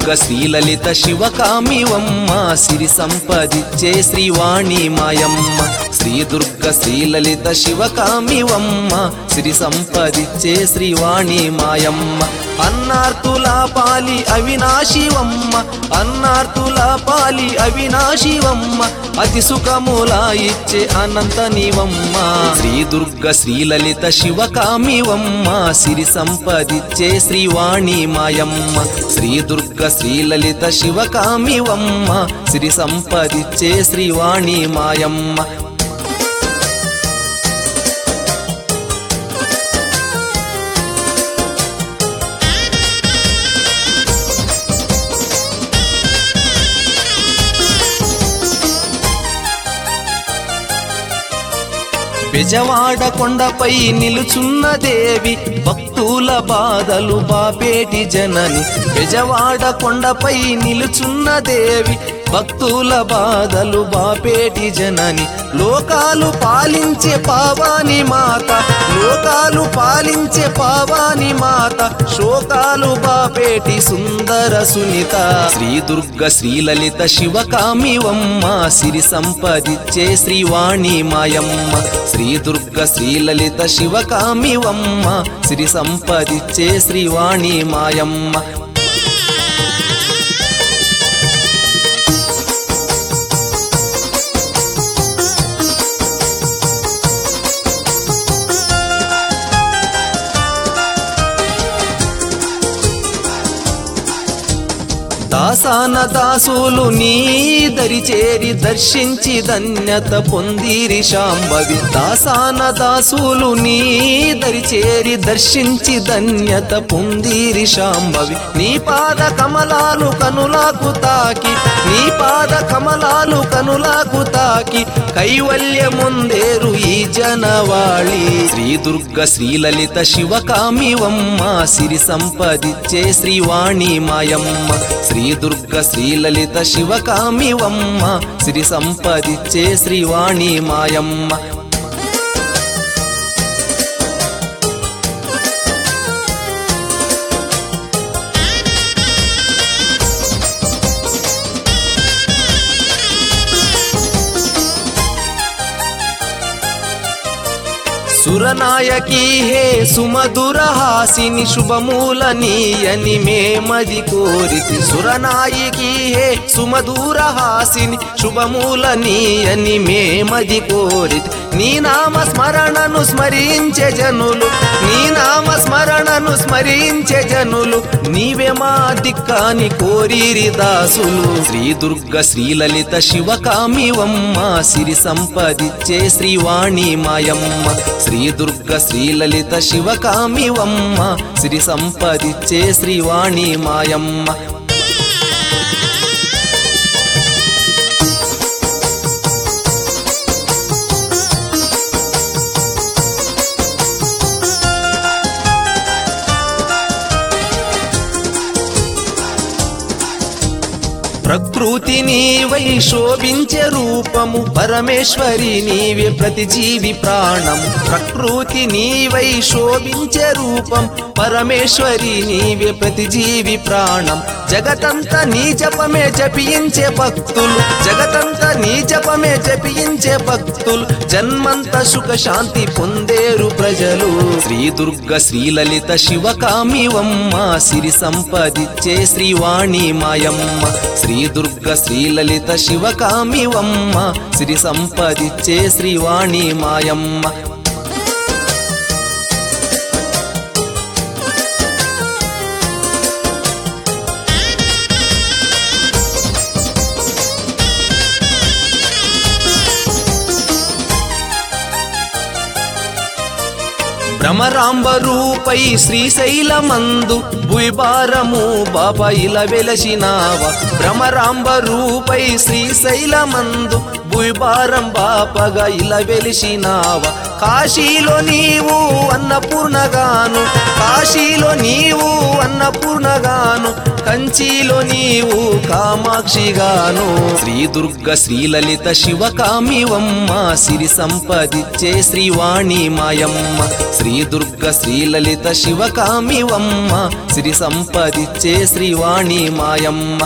దుర్గ శ్రీలలిత శివకామివమ్మ సిరి సంపదిచ్చే శ్రీవాణి మాయమ్మ శ్రీ దుర్గ శ్రీలలిత శివకామివమ్మ సిరి సంపదిచ్చే శ్రీవాణి మాయమ్మ అన్నార్తుల పాలి అవినాశివమ్మ అన్నార్తుల పాలి అవినాశివమ్మ అతి సుఖముల ఇచ్చే అనంత నీవమ్మ శ్రీ దుర్గ శ్రీలలిత శివకామివమ్మ సిరి సంపదిచ్చే శ్రీవాణి మాయమ్మ శ్రీ దుర్గ శ్రీలలిత శివకామివమ్మ సిరి సంపదిచ్చే శ్రీవాణి మాయమ్మ బెజవాడ కొండపై నిలుచున్న దేవి భక్తుల బాధలు బాపేటి జనని బెజవాడ కొండపై నిలుచున్న దేవి భక్తుల బాధలు బాపేటి జనని లోకాలు పాలించే పావాని మాత లోకాలు పాలించే పావాని మాత శోకాలు బాపేటి సుందర సునీత శ్రీ దుర్గ శ్రీలలిత శివకామివమ్మ సిరి సంపదిచ్చే శ్రీవాణి మాయమ్మ శ్రీ దుర్గ శ్రీలలిత శివకామివమ్మ సిరి సంపదిచ్చే శ్రీవాణి మాయమ్మ దాసాన దాసులు నీ దరి చేరి దర్శించి ధన్యత పొందిరి శాంభవి దాసాన దాసులు నీ దరి చేరి దర్శించి ధన్యత పొందిరి శాంభవి నీ పాద కమలాలు కనులాకు తాకి నీ పాద కమలాలు కనులాకు తాకి కైవల్యముందేరు ఈ జనవాళి శ్రీ దుర్గ శ్రీలలిత శివకామివమ్మ సిరి సంపదిచ్చే శ్రీవాణి మాయమ్మ శ్రీ దుర్గ శ్రీలలిత శివకామివమ్మ సిరి సంపదిచ్చే శ్రీవాణి మాయమ్మ సురనాయకి హే సుమధుర హాసిని శుభమూల నీయని మేమది కోరితి సురనాయకి హే సుమధుర హాసిని శుభమూల నీయని మేమది కోరితి నీ నామ స్మరణను స్మరించే జనులు నీ నామ స్మరణను స్మరించే జనులు నీవే మా దిక్కాని కోరిరి దాసులు శ్రీ దుర్గ శ్రీలలిత శివకామివమ్మ సిరి సంపదిచ్చే శ్రీవాణి మాయమ్మ శ్రీ దుర్గ శ్రీలలిత శివకామివమ్మ సిరి సంపదిచ్చే శ్రీవాణి మాయమ్మ ప్రకృతి నీవై శోభించే రూపము పరమేశ్వరి నీవే ప్రతి జీవి ప్రాణం ప్రకృతి నీవై శోభించే రూపం పరమేశ్వరి నీవే ప్రతి జీవి ప్రాణం జగతంతా నీ జపమే జపించే భక్తులు జగతంతా నీ జపమే జపించే భక్తులు జన్మంత సుఖ శాంతి పొందేరు ప్రజలు శ్రీ దుర్గ శ్రీలలిత శివకామివమ్మ సిరి సంపదిచ్చే శ్రీవాణి మాయమ్మ శ్రీ దుర్గ శ్రీలలిత శివకామివమ్మ సిరి సంపదిచ్చే శ్రీవాణి మాయమ్మ భ్రమరాంబ రూపై శ్రీశైలమందు భువిభారము బాబా ఇలా వెలసినావ భ్రమరాంబ రూపై శ్రీశైలమందు భువిభారం బాపగా ఇలా వెలిసినావ కాశీలో నీవు అన్నపూర్ణగాను కాశీలో నీవు అన్నపూర్ణగాను కంచిలో నీవు కామాక్షిగాను శ్రీ దుర్గ శ్రీలలిత శివకామివమ్మ సిరి సంపదిచ్చే శ్రీవాణి మాయమ్మ శ్రీ దుర్గ శ్రీలలిత శివకామివమ్మ సిరి సంపదిచ్చే శ్రీవాణి మాయమ్మ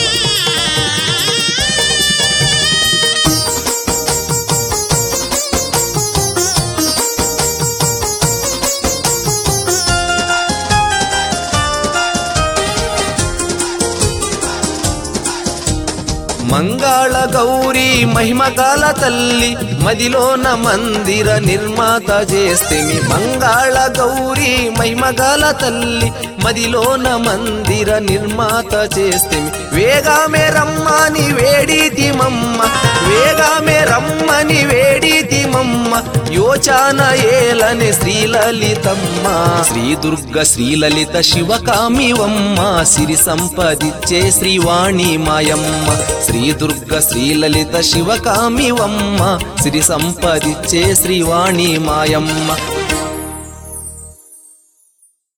మంగాళ గౌరీ మహిమగాల తల్లి మదిలోన మందిర నిర్మాత చేస్తేమి మంగాళ గౌరీ మహిమగాల తల్లి మదిలోన మందిర నిర్మాత చేస్తేమి వేగామే రమ్మని వేడితిమమ్మ వేగామే రమ్మని వేడితిమమ్మ యోచాన ఏలని శ్రీలలితమ్మ శ్రీ దుర్గ శ్రీలలిత శివకామివమ్మ సిరి సంపదిచ్చే శ్రీవాణి మాయమ్మ శ్రీ దుర్గ శ్రీలలిత శివకామివమ్మ సిరి సంపదిచ్చే శ్రీవాణి మాయమ్మ